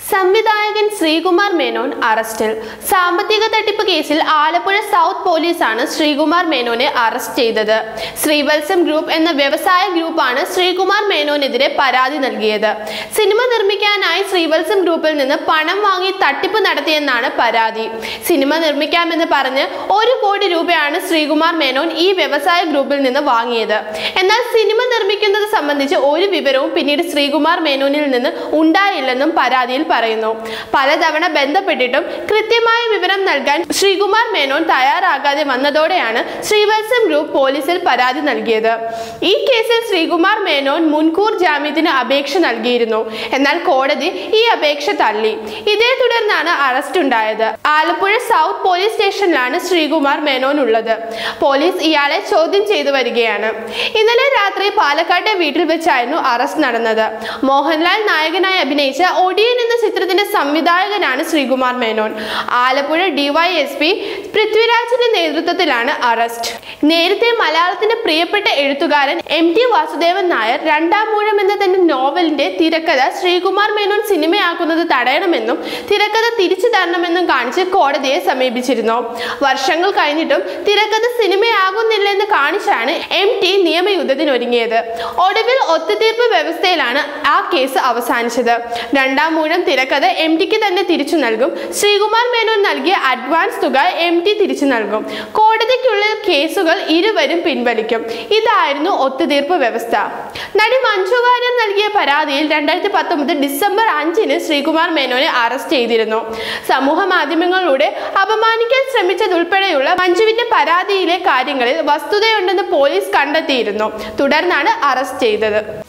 സംവിധായകൻ ശ്രീകുമാർ മേനോൻ അറസ്റ്റിൽ സാമ്പത്തിക തട്ടിപ്പ് കേസിൽ ആലപ്പുഴ സൗത്ത് പോലീസാണ് ശ്രീകുമാർ മേനോനെ അറസ്റ്റ് ചെയ്തത് ശ്രീവത്സം ഗ്രൂപ്പ് എന്ന വ്യവസായ ഗ്രൂപ്പാണ് ശ്രീകുമാർ മേനോനെതിരെ പരാതി നൽകിയത് സിനിമ നിർമ്മിക്കാനായി ശ്രീവത്സം ഗ്രൂപ്പിൽ നിന്ന് പണം വാങ്ങി തട്ടിപ്പ് നടത്തിയെന്നാണ് പരാതി സിനിമ നിർമ്മിക്കാമെന്ന് പറഞ്ഞ് ഒരു കോടി രൂപയാണ് ശ്രീകുമാർ മേനോൻ ഈ വ്യവസായ ഗ്രൂപ്പിൽ നിന്ന് വാങ്ങിയത് എന്നാൽ സിനിമ നിർമ്മിക്കുന്നത് സംബന്ധിച്ച് ഒരു വിവരവും പിന്നീട് ശ്രീകുമാർ മേനോനിൽ നിന്ന് ഉണ്ടായില്ലെന്നും പരാതിയിൽ പറയുന്നു പലതവണ ബന്ധപ്പെട്ടിട്ടും കൃത്യമായ വിവരം നൽകാൻ ശ്രീകുമാർ മേനോൻ തയ്യാറാകാതെ വന്നതോടെയാണ് ശ്രീവത്സം ഗ്രൂപ്പ് പോലീസിൽ പരാതി നൽകിയത് ഈ കേസിൽ ശ്രീകുമാർ മേനോൻ മുൻകൂർ ജാമ്യത്തിന് അപേക്ഷ നൽകിയിരുന്നു എന്നാൽ കോടതി ഈ അപേക്ഷ തള്ളി ഇതേ തുടർന്നാണ് അറസ്റ്റ് ഉണ്ടായത് ആലപ്പുഴ സൗത്ത് പോലീസ് സ്റ്റേഷനിലാണ് ശ്രീകുമാർ മേനോൻ ഉള്ളത് പോലീസ് ഇയാളെ ചോദ്യം ചെയ്തു വരികയാണ് ഇന്നലെ രാത്രി പാലക്കാട്ടെ വീട്ടിൽ വെച്ചായിരുന്നു അറസ്റ്റ് നടന്നത് മോഹൻലാൽ നായകനായി അഭിനയിച്ച ഒടിയൻ എന്ന ചിത്രത്തിന്റെ സംവിധായകനാണ് ശ്രീകുമാർ മേനോൻ ആലപ്പുഴ ഡിവൈഎസ്പി പൃഥ്വിരാജിന്റെ നേതൃത്വത്തിലാണ് അറസ്റ്റ് നേരത്തെ മലയാളത്തിന്റെ പ്രിയപ്പെട്ട എഴുത്തുകാരൻ എം ടി വാസുദേവൻ നായർ രണ്ടാം മൂഴം എന്ന തന്റെ നോവലിന്റെ തിരക്കഥ ശ്രീകുമാർ മേനോൻ സിനിമയാക്കുന്നത് തടയണമെന്നും തിരക്കഥ തിരിച്ചു തരണമെന്നും കാണിച്ച് കോടതിയെ സമീപിച്ചിരുന്നു വർഷങ്ങൾ കഴിഞ്ഞിട്ടും തിരക്കഥ സിനിമയാകുന്നില്ലെന്ന് കാണിച്ചാണ് എം ടി നിയമയുദ്ധത്തിനൊരുങ്ങിയത് ഒടുവിൽ ഒത്തുതീർപ്പ് വ്യവസ്ഥയിലാണ് ആ കേസ് അവസാനിച്ചത് രണ്ടാം മൂഴം തിരക്കഥ എം ടിക്ക് തന്നെ തിരിച്ചു നൽകും ശ്രീകുമാർ മേനോൻ നൽകിയ അഡ്വാൻസ് തുക എം ടി തിരിച്ചു നൽകും കോടതിക്കുള്ളിൽ കേസുകൾ ഇരുവരും പിൻവലിക്കും ഇതായിരുന്നു ഒത്തുതീർപ്പ് വ്യവസ്ഥ നടി മഞ്ജു വാര്യർ നൽകിയ പരാതിയിൽ രണ്ടായിരത്തി പത്തൊമ്പത് ഡിസംബർ അഞ്ചിന് ശ്രീകുമാർ മേനോനെ അറസ്റ്റ് ചെയ്തിരുന്നു സമൂഹ മാധ്യമങ്ങളിലൂടെ അപമാനിക്കാൻ ശ്രമിച്ചതുൾപ്പെടെയുള്ള മഞ്ജുവിന്റെ പരാതിയിലെ കാര്യങ്ങളിൽ വസ്തുതയുണ്ടെന്ന് പോലീസ് കണ്ടെത്തിയിരുന്നു തുടർന്നാണ് അറസ്റ്റ് ചെയ്തത്